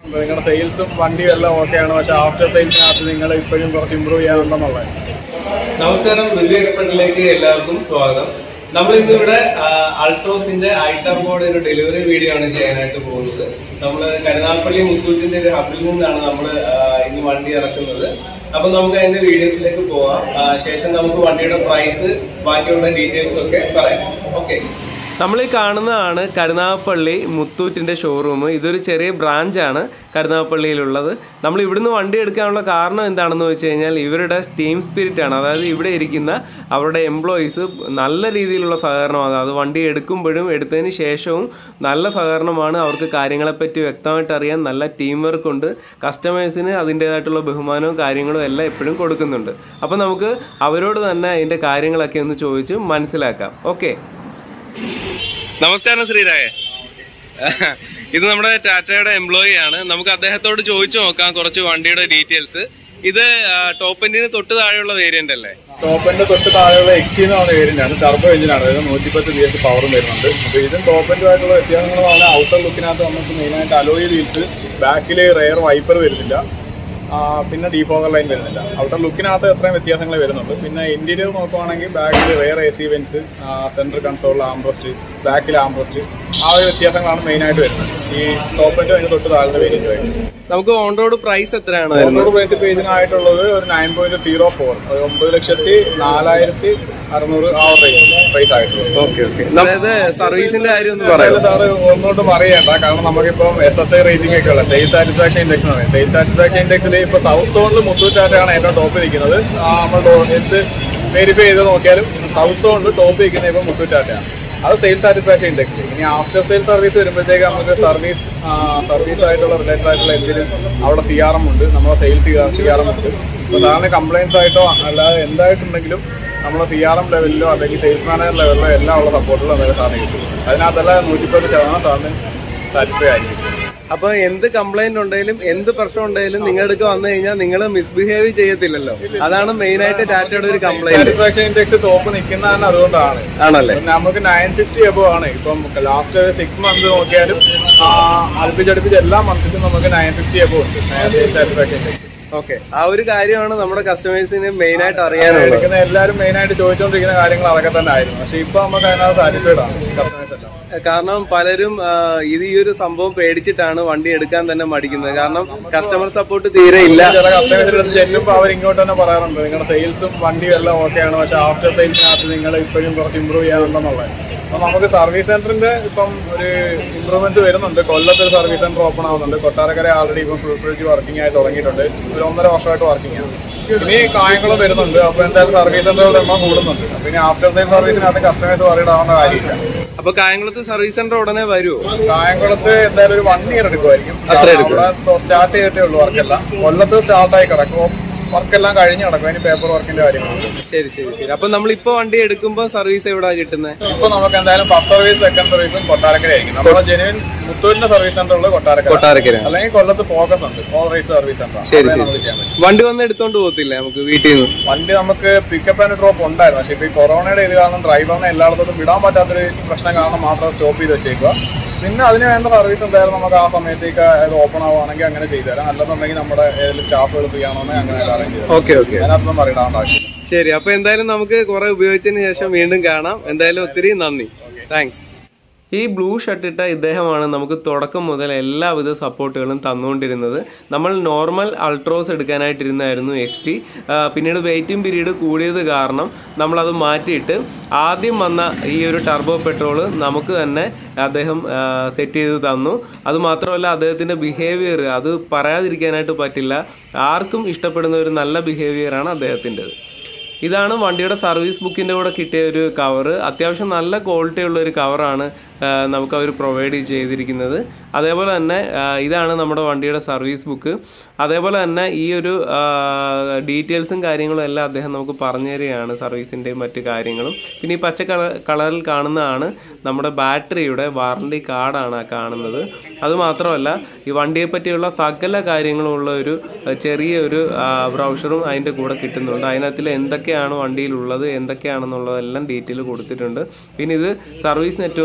നിങ്ങളുടെ സെയിൽസും വണ്ടിയും എല്ലാം ഓക്കെയാണ് പക്ഷെ ആഫ്റ്റർ സെയിൽസിനകത്ത് നിങ്ങൾ ഇപ്പോഴും കുറച്ച് ഇമ്പ്രൂവ് ചെയ്യാനുണ്ടെന്നുള്ളത് നമസ്കാരം റിവ്യൂ എക്സ്പെർട്ടിലേക്ക് എല്ലാവർക്കും സ്വാഗതം നമ്മൾ ഇന്ന് ഇവിടെ അൾട്രോസിന്റെ ഐട്ടർ ബോർഡ് ഒരു ഡെലിവറി വീഡിയോ ആണ് ചെയ്യാനായിട്ട് പോകുന്നത് നമ്മൾ കരുനാൽപ്പള്ളി മുത്തൂറ്റിന്റെ ഒരു ഹബിൽ നിന്നാണ് നമ്മൾ ഇന്ന് വണ്ടി ഇറക്കുന്നത് അപ്പൊ നമുക്ക് അതിന്റെ വീഡിയോസിലേക്ക് പോവാം ആ, ശേഷം നമുക്ക് വണ്ടിയുടെ പ്രൈസ് ബാക്കിയുള്ള ഡീറ്റെയിൽസ് ഒക്കെ പറയാം ഓക്കെ നമ്മൾ ഈ കാണുന്നതാണ് കരുനാഗപ്പള്ളി മുത്തൂറ്റിൻ്റെ ഷോറൂം ഇതൊരു ചെറിയ ബ്രാഞ്ചാണ് കരുനാഗപ്പള്ളിയിലുള്ളത് നമ്മൾ ഇവിടുന്ന് വണ്ടി എടുക്കാനുള്ള കാരണം എന്താണെന്ന് വെച്ച് കഴിഞ്ഞാൽ ഇവരുടെ ടീം സ്പിരിറ്റ് ആണ് അതായത് ഇവിടെ ഇരിക്കുന്ന അവരുടെ എംപ്ലോയീസ് നല്ല രീതിയിലുള്ള സഹകരണമാണ് അത് വണ്ടി എടുക്കുമ്പോഴും എടുത്തതിന് ശേഷവും നല്ല സഹകരണമാണ് അവർക്ക് കാര്യങ്ങളെപ്പറ്റി വ്യക്തമായിട്ട് അറിയാൻ നല്ല ടീം വർക്ക് ഉണ്ട് കസ്റ്റമേഴ്സിന് അതിൻ്റേതായിട്ടുള്ള ബഹുമാനവും കാര്യങ്ങളും എല്ലാം എപ്പോഴും കൊടുക്കുന്നുണ്ട് അപ്പോൾ നമുക്ക് അവരോട് തന്നെ അതിൻ്റെ കാര്യങ്ങളൊക്കെ ഒന്ന് ചോദിച്ച് മനസ്സിലാക്കാം ഓക്കെ നമസ്കാരം ശ്രീരായ ഇത് നമ്മുടെ ടാറ്റയുടെ എംപ്ലോയി ആണ് നമുക്ക് അദ്ദേഹത്തോട് ചോദിച്ചു നോക്കാം കുറച്ച് വണ്ടിയുടെ ഡീറ്റെയിൽസ് ഇത് ടോപ്പ് എൻഡിന് തൊട്ട് താഴെയുള്ള വേരിയന്റ് അല്ലേ ടോപ്പിന്റെ തൊട്ട് താഴെയുള്ള എക്സ്റ്റി എന്ന് പറഞ്ഞ വേരിയന്റാണ് ടർബോ എഞ്ചിനാണ് അതായത് നൂറ്റിപ്പത്ത് ബി എസ് പവറും വരുന്നുണ്ട് അപ്പോൾ ഇതും ടോപ്പിൻ്റെതായിട്ടുള്ള വ്യത്യാസങ്ങൾ പറഞ്ഞാൽ ഔട്ടർ ലുക്കിനകത്ത് നമുക്ക് മെയിനായിട്ട് അലോയി വീൽസ് ബാക്കിൽ റെയർ വൈപ്പർ വരുന്നില്ല ആ, പിന്നെ ഡീഫോഗർ ലൈൻ വരുന്നില്ല ഔട്ടർ ലുക്കിനകത്ത് എത്രയും വ്യത്യാസങ്ങൾ വരുന്നുണ്ട് പിന്നെ ഇന്റീരിയർ നോക്കുവാണെങ്കിൽ ബാക്കിൽ rear A C vents central console armrest ബാക്കിൽ ആംബ്രസ്റ്റ് ആ ഒരു വ്യത്യാസങ്ങളാണ് മെയിനായിട്ട് വരുന്നത് ഈ ടോപ്പിൻ്റെ അതിന് തൊട്ട് താഴെ വേരിയന്റ് ആയിട്ട് നമുക്ക് ഓൺ റോഡ് പ്രൈസ് എത്രയാണ് ഓൺറോഡ് പ്രൈസ് പേജിനായിട്ടുള്ളത് ഒരു നയൻ പോയിന്റ് സീറോ ഫോർ ഒമ്പത് ലക്ഷത്തി നാലായിരത്തി അറുന്നൂറ് ആ ഒരു റേഞ്ച് പ്രൈസ് ആയിട്ടുള്ളത് ഓക്കെ ഓക്കെ അതായത് സർവീസിന്റെ കാര്യം ഒന്ന് പറയാം എന്തായാലും സാറ് ഒന്നുകൊണ്ട് പറയണ്ട കാരണം നമുക്കിപ്പം എസ് എസ് ഐ റേറ്റിംഗ് ഒക്കെ ഉള്ള സെയിൽ സാറ്റിസ്ഫാക്ഷൻ ഇൻഡെക്സ് എന്ന് പറയും സെയിൽ സാറ്റിസ്ഫാക്ഷൻ ഇൻഡെക്സിൽ ഇപ്പൊ സൗത്ത് സോണിൽ മുത്തൂറ്റാറ്റാണ് ഏറ്റവും ടോപ്പ് നിൽക്കുന്നത് ആ, നമ്മൾ ഡോ- എന്ത് വെരിഫൈ ചെയ്ത് നോക്കിയാലും സൗത്ത് സോണിൽ ടോപ്പ് നിൽക്കുന്നത് ഇപ്പം മുത്തൂറ്റാറ്റാണ് അത് സെയിൽ സാറ്റിസ്ഫാക്ഷൻ ഇൻഡെക്സ് ഇനി ആഫ്റ്റർ സെയിൽ സർവീസ് വരുമ്പോഴത്തേക്ക് നമുക്ക് സർവീസ് സർവീസ് ആയിട്ടുള്ള റിലേറ്റഡ് ആയിട്ടുള്ള എന്തിനും അവിടെ സി ആർ എം ഉണ്ട് നമ്മുടെ സെയിൽസ് സി ആർ എം ഉണ്ട് അപ്പോൾ സാറിന് കംപ്ലൈൻസ് ആയിട്ടോ അല്ലാതെ എന്തായിട്ടുണ്ടെങ്കിലും നമ്മുടെ സി ആർ എം ലെവലിലോ അല്ലെങ്കിൽ സെയിൽസ് മാനേജർ ലെവലിലോ എല്ലാം ഉള്ള സപ്പോർട്ടുകൾ എന്തായാലും സാറിന് കിട്ടും അതിനകത്തെല്ലാം നൂറ്റിപ്പത് ശതമാനം സാറിന് സാറ്റിസ്ഫൈ ആയിരിക്കും അപ്പൊ എന്ത് കംപ്ലൈന്റ് ഉണ്ടെങ്കിലും എന്ത് പ്രശ്നം ഉണ്ടെങ്കിലും നിങ്ങളുടെ അടുക്ക് വന്നു കഴിഞ്ഞാൽ നിങ്ങൾ മിസ്ബിഹേവ് ചെയ്യത്തില്ലല്ലോ അതാണ് മെയിൻ ആയിട്ട് ടാറ്റയുടെ ഒരു കംപ്ലൈന്റ് സാറ്റിസ്ഫാക്ഷൻ ഇൻഡെക്സ് ടോപ്പ് നിൽക്കുന്ന തന്നെ അതുകൊണ്ടാണ് ആണല്ലേ പിന്നെ നമുക്ക് നയൻ ഫിഫ്റ്റി എബോ ആണ് ഇപ്പം ലാസ്റ്റ് ഒരു സിക്സ് മന്ത് നോക്കിയാലും ആ, അടുപ്പിച്ചടുപ്പിച്ച് എല്ലാ മന്ത്സിലും നമുക്ക് നയൻ ഫിഫ്റ്റി എബോ ഉണ്ട് സാറ്റിസ്ഫാക്ഷൻ ഇൻഡെക്സ് ഓക്കെ ആ ഒരു കാര്യമാണ് നമ്മുടെ കസ്റ്റമേഴ്സിന് മെയിൻ ആയിട്ട് അറിയാനുള്ളത് എടുക്കുന്ന എല്ലാവരും മെയിൻ ആയിട്ട് ചോദിച്ചുകൊണ്ടിരിക്കുന്ന കാര്യങ്ങൾ അതൊക്കെ തന്നെ ആയിരുന്നു പക്ഷെ ഇപ്പൊ നമുക്ക് അതിനകത്ത് സാറ്റിസ്ഫൈഡ് ആണ് കസ്റ്റമേഴ്സ് എല്ലാം കാരണം പലരും ആ, ഇത് ഈ ഒരു സംഭവം പേടിച്ചിട്ടാണ് വണ്ടി എടുക്കാൻ തന്നെ മടിക്കുന്നത് കാരണം കസ്റ്റമർ സപ്പോർട്ട് തീരെ ഇല്ല ചില കസ്റ്റമേഴ്സിന്റെ അടുത്ത് ചെല്ലുമ്പോൾ അവർ ഇങ്ങോട്ട് തന്നെ പറയാറുണ്ട് നിങ്ങളുടെ സെയിൽസും വണ്ടിയും എല്ലാം ഓക്കെയാണ് പക്ഷെ ആഫ്റ്റർ സെയിൽസിനകത്ത് നിങ്ങൾ ഇപ്പോഴും കുറച്ച് ഇമ്പ്രൂവ് ചെയ്യാനുണ്ടെന്നുള്ളത് അപ്പൊ നമുക്ക് സർവീസ് സെന്ററിന്റെ ഇപ്പം ഒരു ഇമ്പ്രൂവ്മെന്റ് വരുന്നുണ്ട് കൊല്ലത്ത് ഒരു സർവീസ് സെന്റർ ഓപ്പൺ ആവുന്നുണ്ട് കൊട്ടാരക്കര ആൾറെഡി ഇപ്പം ഫുൾ ഫ്രിഡ്ജ് വർക്കിംഗ് ആയി തുടങ്ങിയിട്ടുണ്ട് ഒരു ഒന്നര വർഷമായിട്ട് വർക്കിംഗ് ആണ് ഇനി കായംകുളം വരുന്നുണ്ട് അപ്പൊ എന്തായാലും സർവീസ് സെന്ററുകളുടെ എണ്ണം കൂടുന്നുണ്ട് അപ്പൊ ഇനി ആഫ്റ്റർ സെയിൽ സർവീസിനകത്ത് കസ്റ്റമേഴ്സ് വറീഡ് ആവേണ്ട കാര്യമില്ല അപ്പൊ കായംകുളത്ത് സർവീസ് സെന്റർ ഉടനെ വരുമോ കായംകുളത്ത് എന്തായാലും ഒരു വൺ ഇയർ എടുക്കുമായിരിക്കും അത്ര എടുക്കും. അവിടെ സ്റ്റാർട്ട് ചെയ്തിട്ടേ ഉള്ളൂ വർക്കെല്ലാം കൊല്ലത്ത് സ്റ്റാർട്ടായി കിടക്കും വർക്കെല്ലാം കഴിഞ്ഞ് കിടക്കും അതിന് പേപ്പർ വർക്കിന്റെ കാര്യങ്ങളുണ്ട് ശരി ശരി ശരി അപ്പൊ നമ്മൾ ഇപ്പൊ വണ്ടി എടുക്കുമ്പോ സർവീസ് എവിടാ കിട്ടുന്നത് ഇപ്പൊ നമുക്ക് എന്തായാലും ഫസ്റ്റ് സർവീസ് സെക്കൻഡ് സർവീസും കൊട്ടാരക്കര ആയിരിക്കും നമ്മുടെ ജെനുവിൻ മുത്തൂരിന്റെ സർവീസ് സെന്റർ ഉള്ളത് കൊട്ടാരക്കര കൊട്ടാരക്കര അല്ലെങ്കിൽ കൊല്ലത്ത് ഫോക്കസ് ഉണ്ട് ഓൾ റേസ് സർവീസ് സെന്റർ ശരി, നമുക്ക് ചെയ്യാൻ പറ്റും വണ്ടി വന്ന് എടുത്തോണ്ട് പോകത്തില്ലേ നമുക്ക് വീട്ടിൽ നിന്ന് വണ്ടി നമുക്ക് പിക്കപ്പ് ആൻഡ് ഡ്രോപ്പ് ഉണ്ടായിരുന്നു പക്ഷെ ഇപ്പൊ ഈ കൊറോണയുടെ ഇത് കാരണം ഡ്രൈവറിനെ എല്ലായിടത്തോട്ടും വിടാൻ പറ്റാത്തൊരു പ്രശ്നം കാരണം മാത്രം സ്റ്റോപ്പ് ചെയ്ത് വെച്ചേക്കുക പിന്നെ അതിന് വേണ്ട സർവീസ് എന്തായാലും നമുക്ക് ആ സമയത്തേക്ക് അത് ഓപ്പൺ ആവുകയാണെങ്കിൽ അങ്ങനെ ചെയ്തു തരാം അല്ലെന്നുണ്ടെങ്കിൽ നമ്മുടെ ഏതെങ്കിലും സ്റ്റാഫുകൾ ഫ്രീ ആണോന്ന് അങ്ങനെ അറേഞ്ച് ചെയ്തു ഓക്കെ ഓക്കെ അതിനകത്തൊന്നും പറയേണ്ട ആവശ്യം ശരി അപ്പൊ എന്തായാലും നമുക്ക് കുറെ ഉപയോഗിച്ചതിന് ശേഷം വീണ്ടും കാണാം എന്തായാലും ഒത്തിരി നന്ദി താങ്ക്സ് ഈ ബ്ലൂ ഷർട്ട് ഇട്ട ഇദ്ദേഹമാണ് നമുക്ക് തുടക്കം മുതൽ എല്ലാവിധ സപ്പോർട്ടുകളും തന്നുകൊണ്ടിരുന്നത് നമ്മൾ നോർമൽ അൾട്രോസ് എടുക്കാനായിട്ടിരുന്നായിരുന്നു എക്സ് ടി പിന്നീട് വെയിറ്റിംഗ് പീരീഡ് കൂടിയത് കാരണം നമ്മളത് മാറ്റിയിട്ട് ആദ്യം വന്ന ഈ ഒരു ടർബോ പെട്രോൾ നമുക്ക് തന്നെ അദ്ദേഹം സെറ്റ് ചെയ്ത് തന്നു അതുമാത്രമല്ല അദ്ദേഹത്തിൻ്റെ ബിഹേവിയർ അത് പറയാതിരിക്കാനായിട്ട് പറ്റില്ല ആർക്കും ഇഷ്ടപ്പെടുന്ന ഒരു നല്ല ബിഹേവിയറാണ് അദ്ദേഹത്തിൻ്റെത് ഇതാണ് വണ്ടിയുടെ സർവീസ് ബുക്കിൻ്റെ കൂടെ കിട്ടിയ ഒരു കവറ് അത്യാവശ്യം നല്ല ക്വാളിറ്റി ഉള്ള ഒരു കവറാണ് നമുക്ക് അവർ പ്രൊവൈഡ് ചെയ്തിരിക്കുന്നത് അതേപോലെ തന്നെ ആ, ഇതാണ് നമ്മുടെ വണ്ടിയുടെ സർവീസ് ബുക്ക് അതേപോലെ തന്നെ ഈ ഒരു ഡീറ്റെയിൽസും കാര്യങ്ങളും എല്ലാം അദ്ദേഹം നമുക്ക് പറഞ്ഞു തരികയാണ് സർവീസിൻ്റെയും മറ്റു കാര്യങ്ങളും പിന്നെ ഈ പച്ച കള കളറിൽ കാണുന്നതാണ് നമ്മുടെ ബാറ്ററിയുടെ വാറണ്ടി കാർഡാണ് ആ കാണുന്നത് അതുമാത്രമല്ല ഈ വണ്ടിയെ പറ്റിയുള്ള സകല കാര്യങ്ങളും ഉള്ള ഒരു ആ, ചെറിയ ഒരു ബ്രൗഷറും അതിൻ്റെ കൂടെ കിട്ടുന്നുണ്ട് അതിനകത്തിൽ എന്തൊക്കെയാണ് വണ്ടിയിലുള്ളത് എന്തൊക്കെയാണെന്നുള്ളതെല്ലാം ഡീറ്റെയിൽ കൊടുത്തിട്ടുണ്ട് പിന്നെ ഇത് സർവീസ് നെറ്റ്വർക്കിനെ പറ്റി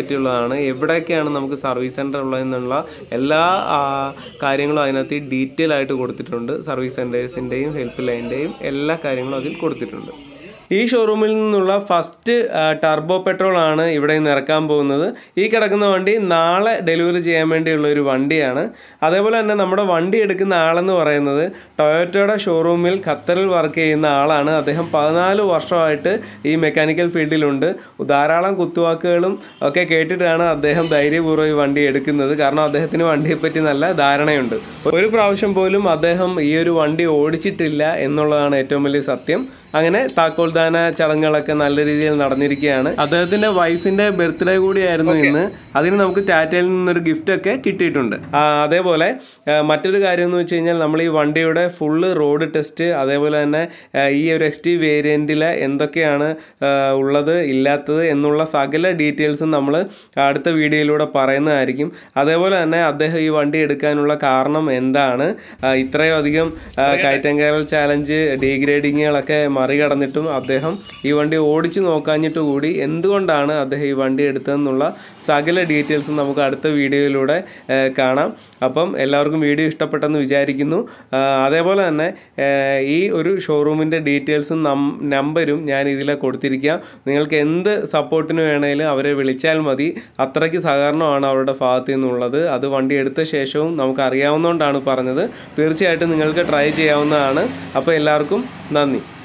പറ്റിയുള്ളതാണ് എവിടെയൊക്കെയാണ് നമുക്ക് സർവീസ് സെൻറ്റർ ഉള്ളതെന്നുള്ള എല്ലാ ആ, കാര്യങ്ങളും അതിനകത്ത് ഡീറ്റെയിൽ ആയിട്ട് കൊടുത്തിട്ടുണ്ട് സർവീസ് സെൻറ്റേഴ്സിൻ്റെയും ഹെൽപ്പ് ലൈനിൻ്റെയും എല്ലാ കാര്യങ്ങളും അതിൽ കൊടുത്തിട്ടുണ്ട് ഈ ഷോറൂമിൽ നിന്നുള്ള ഫസ്റ്റ് ടർബോ പെട്രോൾ ആണ് ഇവിടെ നിന്ന് ഇറക്കാൻ പോകുന്നത് ഈ കിടക്കുന്ന വണ്ടി നാളെ ഡെലിവറി ചെയ്യാൻ വേണ്ടിയുള്ള ഒരു വണ്ടിയാണ് അതേപോലെ തന്നെ നമ്മുടെ വണ്ടി എടുക്കുന്ന ആളെന്ന് പറയുന്നത് ടൊയോറ്റയുടെ ഷോറൂമിൽ ഖത്തറിൽ വർക്ക് ചെയ്യുന്ന ആളാണ് അദ്ദേഹം പതിനാല് വർഷമായിട്ട് ഈ മെക്കാനിക്കൽ ഫീൽഡിലുണ്ട് ധാരാളം കുത്തുവാക്കുകളും ഒക്കെ കേട്ടിട്ടാണ് അദ്ദേഹം ധൈര്യപൂർവ്വം ഈ വണ്ടി എടുക്കുന്നത് കാരണം അദ്ദേഹത്തിന് വണ്ടിയെപ്പറ്റി നല്ല ധാരണയുണ്ട് ഒരു പ്രാവശ്യം പോലും അദ്ദേഹം ഈ ഒരു വണ്ടി ഓടിച്ചിട്ടില്ല എന്നുള്ളതാണ് ഏറ്റവും വലിയ സത്യം അങ്ങനെ താക്കോൽദാന ചടങ്ങുകളൊക്കെ നല്ല രീതിയിൽ നടന്നിരിക്കുകയാണ് അദ്ദേഹത്തിന്റെ വൈഫിന്റെ ബർത്ത്ഡേ കൂടിയായിരുന്നു ഇന്ന് അതിന് നമുക്ക് ടാറ്റയിൽ നിന്നൊരു ഗിഫ്റ്റ് ഒക്കെ കിട്ടിയിട്ടുണ്ട് ആ, അതേപോലെ ആ, മറ്റൊരു കാര്യം എന്ന് വെച്ച് കഴിഞ്ഞാൽ നമ്മൾ ഈ വണ്ടിയുടെ ഫുള്ള് റോഡ് ടെസ്റ്റ് അതേപോലെ തന്നെ ആ, ഈ ഒരു എക്സ് ടി വേരിയന്റിലെ എന്തൊക്കെയാണ് ആ, ഉള്ളത് ഇല്ലാത്തത് എന്നുള്ള സകല ഡീറ്റെയിൽസും നമ്മൾ അടുത്ത വീഡിയോയിലൂടെ പറയുന്നതായിരിക്കും അതേപോലെ തന്നെ അദ്ദേഹം ഈ വണ്ടി എടുക്കാനുള്ള കാരണം എന്താണ് ആ, ഇത്രയും അധികം ആ, കയറ്റം കയറൽ ചാലഞ്ച് ഡീഗ്രേഡിങ്ങുകളൊക്കെ മറികടന്നിട്ടും അദ്ദേഹം ഈ വണ്ടി ഓടിച്ചു നോക്കാഞ്ഞിട്ട് കൂടി എന്തുകൊണ്ടാണ് അദ്ദേഹം ഈ വണ്ടി എടുത്തതെന്നുള്ള സകല ഡീറ്റെയിൽസും നമുക്ക് അടുത്ത വീഡിയോയിലൂടെ ആ, കാണാം അപ്പം എല്ലാവർക്കും വീഡിയോ ഇഷ്ടപ്പെട്ടെന്ന് വിചാരിക്കുന്നു ആ, അതേപോലെ തന്നെ ആ, ഈ ഒരു ഷോറൂമിൻ്റെ ഡീറ്റെയിൽസും നം നമ്പരും ഞാൻ ഇതിൽ കൊടുത്തിരിക്കാം നിങ്ങൾക്ക് എന്ത് സപ്പോർട്ടിന് വേണേലും അവരെ വിളിച്ചാൽ മതി അത്രയ്ക്ക് സഹകരണമാണ് അവരുടെ ഭാഗത്തു നിന്നുള്ളത് അത് വണ്ടി എടുത്ത ശേഷവും നമുക്ക് അറിയാവുന്നതുകൊണ്ടാണ് പറഞ്ഞത് തീർച്ചയായിട്ടും നിങ്ങൾക്ക് ട്രൈ ചെയ്യാവുന്നതാണ് അപ്പോൾ എല്ലാവർക്കും നന്ദി